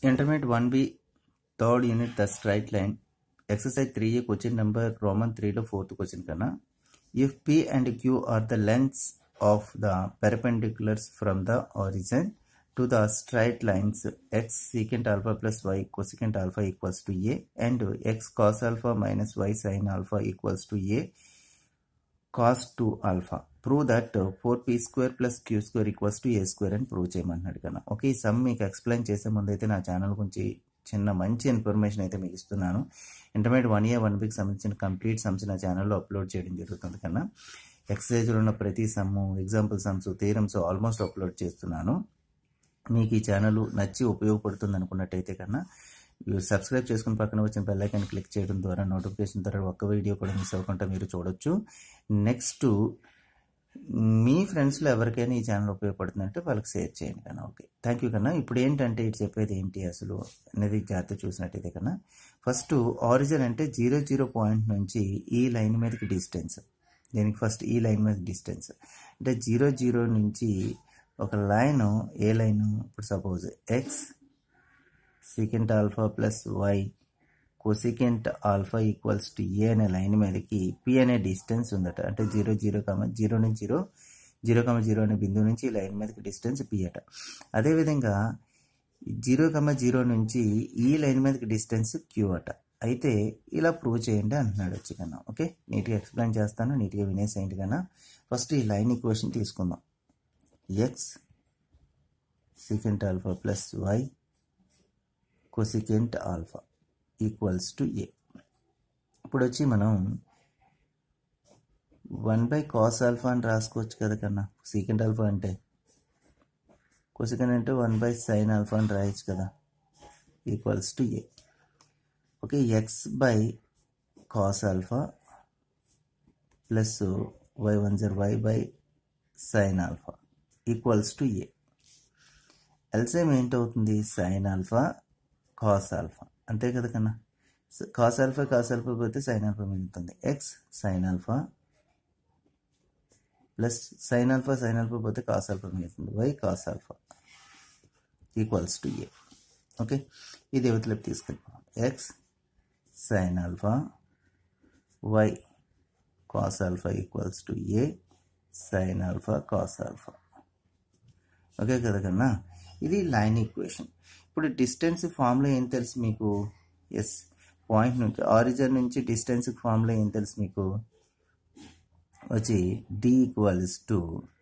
Intermediate 1B, third unit, the straight line. Exercise 3A, question number Roman 3 to 4th question kana. If P and Q are the lengths of the perpendiculars from the origin to the straight lines x secant alpha plus y cosecant alpha equals to a and x cos alpha minus y sin alpha equals to a cos 2 alpha prove that four P square plus Q square equals to A square అని prove చేయమన్నాడు కన్నా okay ఈ some మీకు explain చేసే ముందు అయితే నా channel గురించి చిన్న మంచి ఇన్ఫర్మేషన్ అయితే మీకు ఇస్తున్నాను intermediate one year one week సంబంధించిన కంప్లీట్ సమ్స్ నా ఛానల్లో అప్లోడ్ చేయడం జరుగుతుంది కన్నా ఎక్సర్సైజ్లో ఉన్న ప్రతి sum example sums theorems almost upload చేస్తున్నాను మీకు ఈ ఛానల్ నచ్చి ఉపయోగపడుతుంది అనుకున్నట్టయితే కన్నా మీరు సబ్స్క్రైబ్ చేసుకుని పక్కన వచ్చిన బెల్ ఐకాన్ క్లిక్ చేయడం ద్వారా నోటిఫికేషన్ ద్వారా ఒక్క వీడియో కూడా మిస్ అవ్వకుండా మీరు చూడొచ్చు నెక్స్ట్ మీ ఫ్రెండ్స్లో ఎవరికైనా ఈ ఛానల్ ఉపయోగపడుతుందంటే వాళ్ళకి షేర్ చేయండి కన్నా ఓకే థ్యాంక్ యూ కన్నా ఇప్పుడు ఏంటంటే ఇటు చెప్పేది ఏంటి అసలు అనేది జాగ్రత్త చూసినట్టయితే కన్నా ఫస్ట్ ఆరిజిన్ అంటే జీరో జీరో పాయింట్ నుంచి ఈ లైన్ మీదకి డిస్టెన్స్ దీనికి ఫస్ట్ ఈ లైన్ మీద డిస్టెన్స్ అంటే జీరో జీరో నుంచి ఒక లైన్ ఏ లైన్ ఇప్పుడు suppose X secant alpha plus Y cosecant alpha equals to A అనే లైన్ మీదకి పి అనే డిస్టెన్స్ ఉందట అంటే జీరో జీరో కామ జీరో నుంచి జీరో జీరో కామ జీరో అనే బిందువు నుంచి ఈ లైన్ మీదకి డిస్టెన్స్ పి అట అదేవిధంగా జీరో కామ జీరో నుంచి ఈ లైన్ మీదకి డిస్టెన్స్ క్యూ అట అయితే ఇలా ప్రూవ్ చేయండి అంటున్నాడు వచ్చి కన్నా ఓకే నీట్గా ఎక్స్ప్లెయిన్ చేస్తాను నీట్గా వినేసేయండి కన్నా ఫస్ట్ ఈ లైన్ ఈక్వేషన్ తీసుకుందాం X secant alpha plus Y cosecant alpha equals to A ఇప్పుడు వచ్చి మనం వన్ బై కాస్ ఆల్ఫా అని రాసుకోవచ్చు కదా కన్నా సీకెంట్ ఆల్ఫా అంటే కొసికెంట్ అంటే వన్ బై సైన్ ఆల్ఫా అని రాయొచ్చు కదా equals to A okay X by cos alpha plus Y one జర్ Y by sine alpha equals to A LCM ఏంటవుతుంది సైన్ ఆల్ఫా కాస్ ఆల్ఫా అంతే కదా కన్నా కాస్ ఆల్ఫా కాస్ ఆల్ఫా పోతే sine alpha మిగులుతుంది X sine alpha plus sine alpha sine alpha పోతే cos alpha మిగులుతుంది Y cos alpha equals to A okay ఇది యువతలకు తీసుకెళ్ళిపోతాం X sine alpha Y cos alpha equals to A sine alpha cos alpha okay కదా కన్నా ఇది line equation ఇప్పుడు distance ఫామ్లో ఏం తెలుసు మీకు ఎస్ పాయింట్ నుంచి ఆరిజిన్ నుంచి డిస్టెన్స్ ఫామ్లో ఏం తెలుసు మీకు వచ్చి D equals to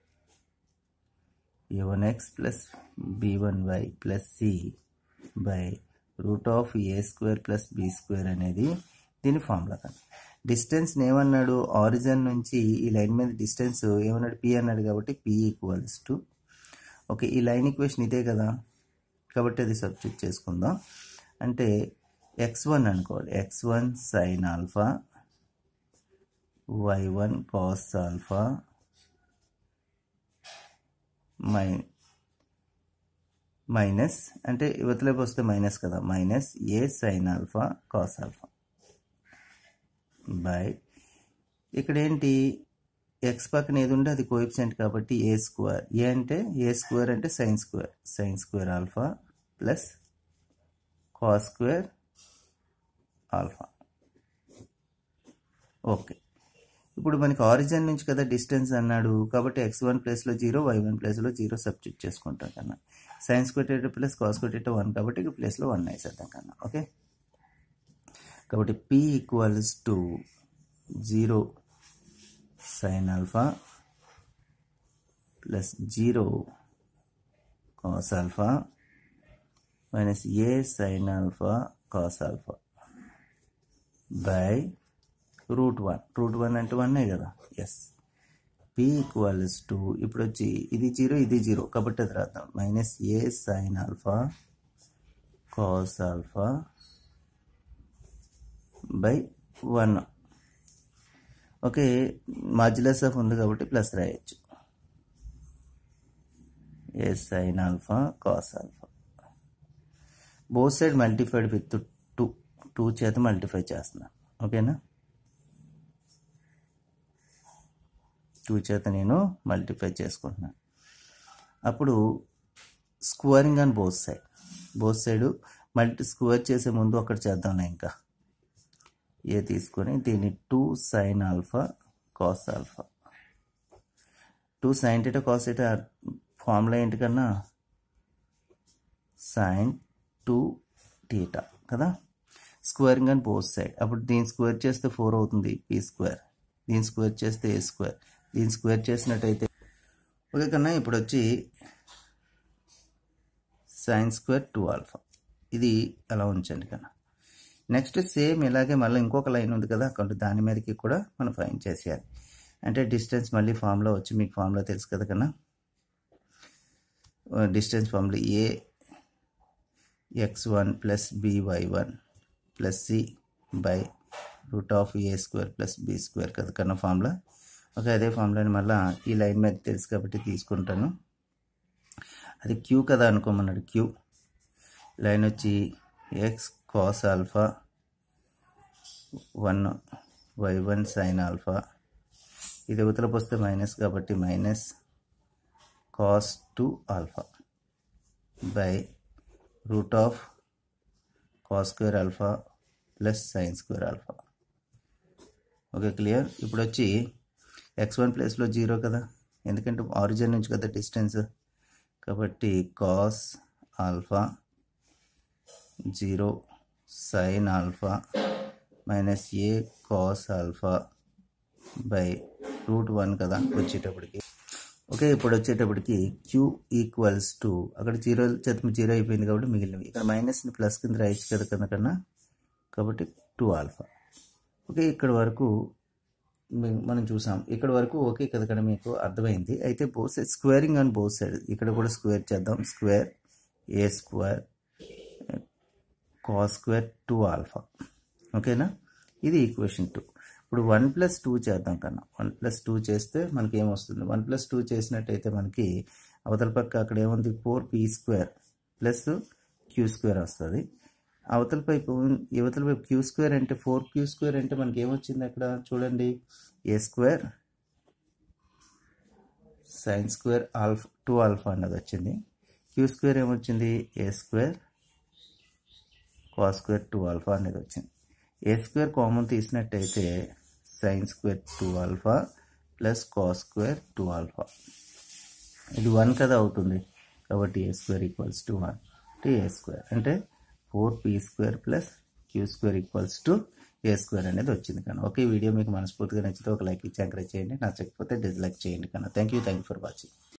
A one X plus B one Y plus C by root of A square plus B square అనేది దీని ఫార్ములా కదా డిస్టెన్స్ ఏమన్నాడు ఆరిజిన్ నుంచి ఈ లైన్ మీద డిస్టెన్స్ ఏమన్నాడు పి అన్నాడు కాబట్టి పి ఈక్వల్స్ టు ఓకే ఈ లైన్ ఈక్వేషన్ ఇదే కదా కాబట్టి అది సబ్స్టిట్యూట్ చేసుకుందాం అంటే ఎక్స్ వన్ అనుకోవాలి X one sine alpha Y one cos alpha మై మైనస్ అంటే ఇవతలేపు వస్తే మైనస్ కదా minus A sine alpha cos alpha by ఇక్కడ ఏంటి ఎక్స్ పక్కన ఏది ఉంటే అది కోఎఫిషియంట్ కాబట్టి ఏ స్క్వేర్ ఏ అంటే ఏ స్క్వేర్ అంటే sine square sine square alpha plus cos square alpha okay ఇప్పుడు మనకి ఆరిజిన్ నుంచి కదా డిస్టెన్స్ అన్నాడు కాబట్టి ఎక్స్ వన్ ప్లేస్లో జీరో వై వన్ ప్లేస్లో జీరో సబ్స్టిట్యూట్ చేసుకుంటాం కన్నా సైన్స్ కొట్టేట ప్లస్ కాస్ కొట్టేట వన్ కాబట్టి ఇక ప్లేస్లో వన్ వేసేద్దాం కన్నా ఓకే కాబట్టి P equals to zero sine alpha plus zero cos alpha minus A sine alpha cos alpha by root one root one అంటే వన్నే కదా ఎస్ పి ఈక్వల్స్ టు ఇప్పుడు వచ్చి ఇది జీరో ఇది జీరో కాబట్టి అది రాద్దాం minus A sine alpha cos alpha by one okay modulus of ఉంది కాబట్టి ప్లస్ రాయొచ్చు A sine alpha cos alpha both side multiplied with two two చేత మల్టిఫై చేస్తున్నాను ఓకేనా టూ చేత నేను మల్టిఫై చేసుకుంటున్నాను అప్పుడు squaring on both side both side multi square చేసే ముందు ఒకటి చేద్దాంలే ఇంకా ఏ తీసుకొని దీన్ని two sine alpha cos alpha two sine theta cos theta formula ఏంటి కన్నా సైన్ టూ టీటా కదా స్క్వేరింగ్ అని బోత్ సైడ్ అప్పుడు దీని స్క్వేర్ చేస్తే ఫోర్ అవుతుంది పీ స్క్వేర్ దీని స్క్వేర్ చేస్తే ఏ స్క్వేర్ దీని స్క్వేర్ చేసినట్టయితే ఓకే కన్నా ఇప్పుడు వచ్చి సైన్ స్క్వేర్ టూ ఆల్ఫా ఇది అలా ఉంచండి కన్నా నెక్స్ట్ సేమ్ ఇలాగే మళ్ళీ ఇంకొక లైన్ ఉంది కదా అక్కడ దాని మీదకి కూడా మనం ఫైన్ చేసేయాలి అంటే డిస్టెన్స్ మళ్ళీ ఫామ్లో వచ్చి మీకు ఫామ్లో తెలుసు కదా కన్నా డిస్టెన్స్ ఫామ్లో A X one plus B Y one plus C by root of A square plus B square కదా కన్నా ఫామ్లో ఓకే అదే ఫామ్లోని మళ్ళీ ఈ లైన్ మీద తెలుసు కాబట్టి తీసుకుంటాను అది క్యూ కదా అనుకోమన్నాడు క్యూ లైన్ వచ్చి X cos alpha one Y one sine alpha ఇది ఉతలపు వస్తే మైనస్ కాబట్టి minus cos two alpha by root of cos square alpha plus sine square alpha okay clear ఇప్పుడు వచ్చి ఎక్స్ వన్ ప్లేస్లో జీరో కదా ఎందుకంటే ఆరిజిన్ నుంచి కదా డిస్టెన్స్ కాబట్టి cos alpha zero sine alpha minus A cos alpha by root one కదా వచ్చేటప్పటికి ఓకే ఇప్పుడు వచ్చేటప్పటికి క్యూ ఈక్వల్స్ టు అక్కడ జీరో చేత జీరో అయిపోయింది కాబట్టి మిగిలినవి ఇక్కడ మైనస్ని ప్లస్ కింద రాయొచ్చు కదా కన్నా కన్నా కాబట్టి టూ ఆల్ఫా ఓకే ఇక్కడ వరకు మీ- మనం చూసాం ఇక్కడ వరకు ఓకే కదా ఇక్కడ మీకు అర్థమైంది అయితే బోత్ సైడ్ స్క్వేరింగ్ అని బోత్ సైడ్ ఇక్కడ కూడా స్క్వేర్ చేద్దాం square A square cos square two alpha ఓకేనా ఇది ఈక్వేషన్ టూ ఇప్పుడు వన్ ప్లస్ టూ చేద్దాం కన్నా వన్ ప్లస్ టూ చేస్తే మనకి ఏమొస్తుంది వన్ ప్లస్ టూ చేసినట్టయితే మనకి అవతల పక్క అక్కడ ఏముంది four P square plus Q square వస్తుంది అవతల వైపు యువతల వైపు క్యూ స్క్వేర్ అంటే ఫోర్ క్యూ స్క్వేర్ అంటే మనకి ఏమొచ్చింది అక్కడ చూడండి A square sine square alpha two alpha అన్నది వచ్చింది క్యూ స్క్వేర్ ఏమొచ్చింది A square cos square two alpha అనేది వచ్చింది ఏ స్క్వేర్ కామన్ తీసినట్టయితే sine square two alpha plus cos square two alpha ఇది వన్ కదా అవుతుంది కాబట్టి A square equals to one to A square అంటే four P square plus Q square equals to A square అనేది వచ్చింది కానీ okay ఈ వీడియో మీకు మనస్ఫూర్తిగా నచ్చితే ఒక లైక్ ఇచ్చి ఎంకరేజ్ చేయండి నచ్చకపోతే డిస్లైక్ చేయండి కానీ thank you thank you for watching